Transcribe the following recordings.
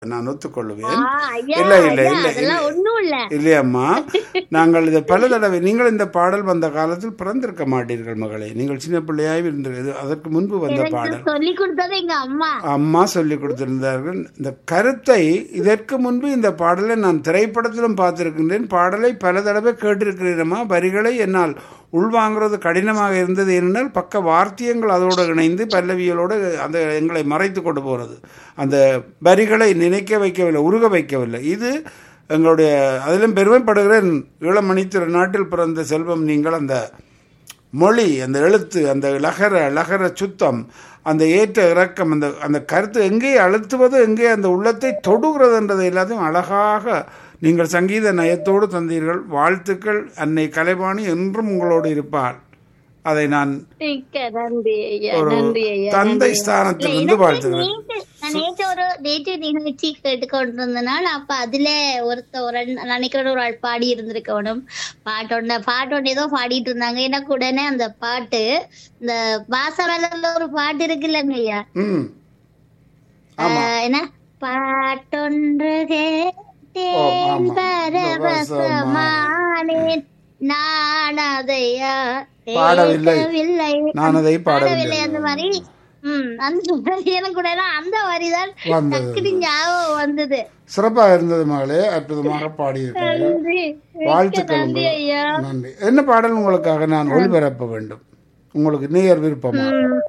நான் ஒத்துக்கொள்வேன் ஆ, ஐயா, இல்ல இல்ல ஐயா, இல்ல அதெல்லாம் ஒண்ணும் இல்ல இல்லையம்மா நாங்கள் இதை பல தடவை நீங்கள் இந்த பாடல் வந்த காலத்தில் பிறந்திருக்க மாட்டீர்கள் மகளே நீங்கள் சின்ன பிள்ளையாய் இருந்தது அதற்கு முன்பு வந்த எனக்கு பாடல் சொல்லி கொடுத்தது எங்க அம்மா அம்மா சொல்லி கொடுத்திருந்தார்கள் இந்த கருத்தை இதற்கு முன்பு இந்த பாடலை நான் திரைப்படத்திலும் பார்த்திருக்கின்றேன் பாடலை பல தடவை கேட்டிருக்கிறேனம்மா வரிகளை என்னால் உள்வாங்கிறது கடினமாக இருந்தது ஏனென்றால் பக்க வார்த்தியங்கள் அதோடு இணைந்து பல்லவியலோடு அந்த எங்களை மறைத்து கொண்டு போகிறது அந்த வரிகளை நினைக்க வைக்கவில்லை உருக வைக்கவில்லை இது எங்களுடைய அதிலும் பெருமைப்படுகிறேன் ஈழமணித்திரு நாட்டில் பிறந்த செல்வம் நீங்கள் அந்த மொழி அந்த எழுத்து அந்த லகர லகர சுத்தம் அந்த ஏற்ற இறக்கம் அந்த அந்த கருத்து எங்கே அழுத்துவது எங்கே அந்த உள்ளத்தை தொடுகிறது என்றதை எல்லாத்தையும் அழகாக நீங்கள் சங்கீத நயத்தோடு தந்தீர்கள் வாழ்த்துக்கள் அன்னை கலைவாணி என்றும் உங்களோடு இருப்பாள் அதை நான் மிக்க நன்றி ஐயா ஒரு நன்றி ஐயா தந்தை நன்றி. ஸ்தானத்திலிருந்து இல்ல, எனக்கு வாழ்த்துகிறேன். நேற்று- நான் நேற்று ஒரு நேற்று நிகழ்ச்சி கேட்டுக்கொண்டிருந்தனால அப்ப அதுல ஒருத்த ஒரு அண்ணன் நான் நினைக்கிறேன் ஒரு ஆள் பாடி இருந்திருக்கணும் பாட்டொன்ன பாட்டொன்னு ஏதோ பாடிட்டு இருந்தாங்க எனக்கு உடனே அந்த பாட்டு இந்த வாசமலர்ல ஒரு பாட்டு இருக்குல்லங்க ஐயா ம் ஆமா ஆஹ், என்ன பாட்டொன்று ஓ, ஆமா. கேட்டேன் பரவசமானேன் நான் அதையா பாடவில்லை. கேட்கவில்லை. நான் அதை பாடவில்லை பாடவில்லை அந்த மாதிரி ம் அந்த வரி எனக்கு கூட எல்லாம் அந்த வரிதான் வந்தது. டக்குனு ஞாபகம் வந்தது சிறப்பாக இருந்தது மகளே அற்புதமாக பாடியிருக்கிறீர்கள் நன்றி மிக்க வாழ்த்துக்கள் நன்றி உங்களுக்கு. ஐயா நன்றி என்ன பாடல் உங்களுக்காக நான் ஒளிபரப்ப வேண்டும் உங்களுக்கு நேயர் விருப்பமா ம்.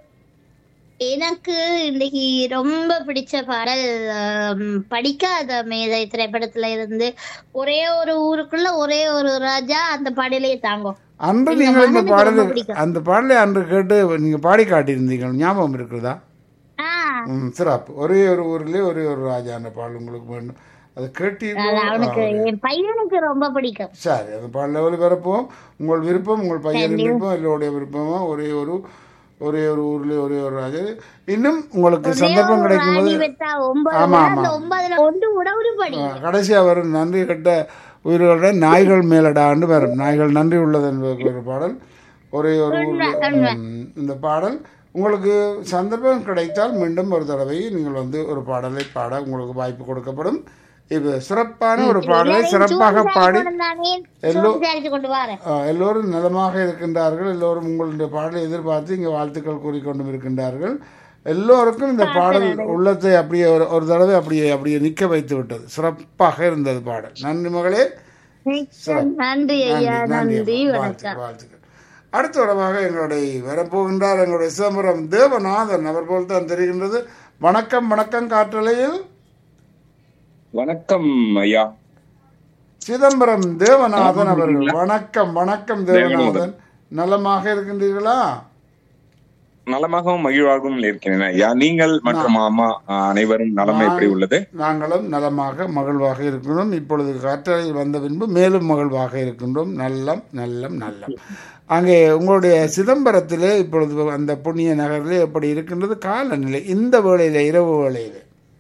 எனக்கு இன்னைக்கு ரொம்ப பிடிச்ச பாடல் ஆம், படிக்காத மேதை திரைப்படத்துல இருந்து ஒரே ஒரு ஊருக்குள்ள ஒரே ஒரு ராஜா அந்த பாடலே தாங்கும் அன்று எங்க நீங்கள் இந்த மகனுக்கு பாடலை ரொம்ப பிடிக்கும். அந்த பாடலை அன்று கேட்டு நீங்க பாடி காட்டியிருந்தீங்க ஞாபகம் இருக்கிறதா ஆஹ் ம் சிறப்பு ஒரே ஒரு ஊர்லயே ஒரே ஒரு ராஜா அந்த பாடல் உங்களுக்கு வேண்டும் அதை அது கேட்டீர்கள் அவனுக்கு என் பையனுக்கு ரொம்ப பிடிக்கும் சரி அந்த பாடலை ஒளிபரப்போம் உங்கள் விருப்பம் உங்கள் பையனின் விருப்பம் எல்லோருடைய விருப்பமா ஒரே ஒரு ஒரே ஒரு ஊர்ல ஒரே ஒரு ராஜா இன்னும் உங்களுக்கு சந்தர்ப்பம் கிடைக்கும் ராணி போது பெத்தா ஒன்பது ஆமா, ஊர், ஆமா. அந்த ஒன்பதுல ஒன்று கூட உருப்படி கடைசியா வரும் நன்றி கட்ட உயிர்களுடன் நாய்கள் மேலடாண்டு வரும் நாய்கள் நன்றி உள்ளது என்பதற்கு ஒரு பாடல் ஒரே ஒரு ஊர்ல ம், இந்த பாடல் உங்களுக்கு சந்தர்ப்பம் கிடைத்தால் மீண்டும் ஒரு தடவை நீங்கள் வந்து ஒரு பாடலை பாட உங்களுக்கு வாய்ப்பு கொடுக்கப்படும் இது சிறப்பான ஒரு பாடலை சிறப்பாக பாடி எல்லோ- கொண்டு வரேன் ஆ, எல்லோரும் நலமாக இருக்கின்றார்கள் எல்லோரும் உங்களுடைய பாடலை எதிர்பார்த்து இங்கே வாழ்த்துக்கள் கூறிக்கொண்டும் இருக்கின்றார்கள் எல்லோருக்கும் இந்த பாடல் உள்ளத்தை அப்படியே ஒரு ஒரு தடவை அப்படியே அப்படியே நிற்க வைத்து விட்டது சிறப்பாக இருந்தது பாடல் நன்றி மகளே நன்றி ஐயா நன்றி நன்றி அம்மா. வணக்கம் வாழ்த்துக்கள் வாழ்த்துக்கள் அடுத்த உறவாக எங்களுடைய வரப்போகின்றார் எங்களுடைய சிதம்பரம் தேவநாதன் அவர் போல் தான் தெரிகின்றது வணக்கம் வணக்கம் காற்றலையில் வணக்கம் ஐயா சிதம்பரம் தேவநாதன் அவர்கள் வணக்கம் வணக்கம் தேவநாதன் நலமாக இருக்கின்றீர்களா நலமாகவும் மகிழ்வாகவும் இருக்கிறேன் ஐயா நீங்கள் மற்றும் அம்மா அஹ், அனைவரும் நலம் எப்படி உள்ளது நாங்களும் நலமாக மகிழ்வாக இருக்கின்றோம் இப்பொழுது காற்றலையில் வந்த பின்பு மேலும் மகிழ்வாக இருக்கின்றோம் நல்லம் நல்லம் நல்லம் அங்கே உங்களுடைய சிதம்பரத்திலே இப்பொழுது அந்த புண்ணிய நகரிலே எப்படி இருக்கின்றது காலநிலை இந்த வேளையில இரவு வேளையில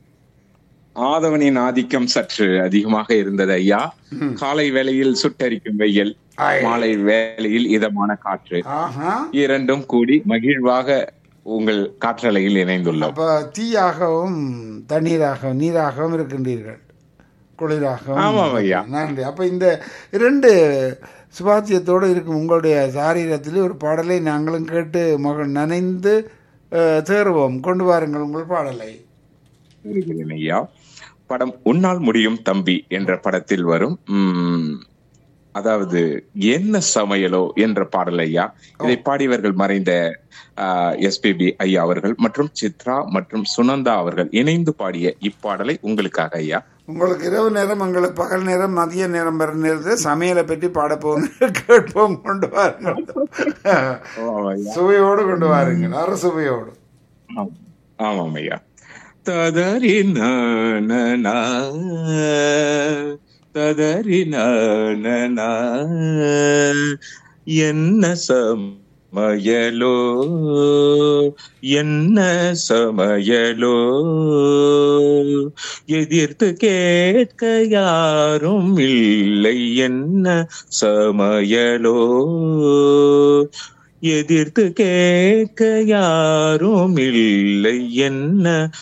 ஆதவனின் ஆதிக்கம் சற்று அதிகமாக இருந்தது ஐயா காலை வேளையில் சுட்டரிக்கும் வெயில் ஆய். மாலை வேளையில் இதமான காற்று ஆஹா இரண்டும் கூடி மகிழ்வாக உங்கள் காற்றலையில் இணைந்துள்ளோம் அப்ப தீயாகவும் தண்ணீராகவும் நீராகவும் இருக்கின்றீர்கள் குளிராகவும் ஆமாம் ஐயா. நன்றி அப்ப இந்த இரண்டு சுபாத்தியத்தோடு இருக்கும் உங்களுடைய சாரீரத்திலே ஒரு பாடலை நாங்களும் கேட்டு மகள் நனைந்து அஹ், தேறுவோம் கொண்டு வாருங்கள் உங்கள் பாடலை இருக்கிறேன் ஐயா படம் உன்னால் முடியும் தம்பி என்ற படத்தில் வரும் உம், அதாவது என்ன சமையலோ என்ற பாடல் ஐயா இதை பாடியவர்கள் மறைந்த எஸ்பிபி ஐயா அவர்கள் மற்றும் சித்ரா மற்றும் சுனந்தா அவர்கள் இணைந்து பாடிய இப்பாடலை உங்களுக்காக ஐயா உங்களுக்கு இரவு நேரம் எங்களுக்கு பகல் நேரம் மதிய நேரம் வர நேரத்தில் சமையலை பற்றி பாட போகும் கேட்போம் கொண்டு வாருங்கள் ஆமாம் ஐயா. சுவையோடு கொண்டு வாருங்கள் அற சுவையோடு ஆம். ஆமாம் ஐயா ததறி நா ததறி நா என்ன சமயலோ என்ன சமயலோ எதிர்த்து கேட்க யாரும் இல்லை என்ன சமயலோ எதிர்த்து கேட்க யாரும் இல்லை என்ன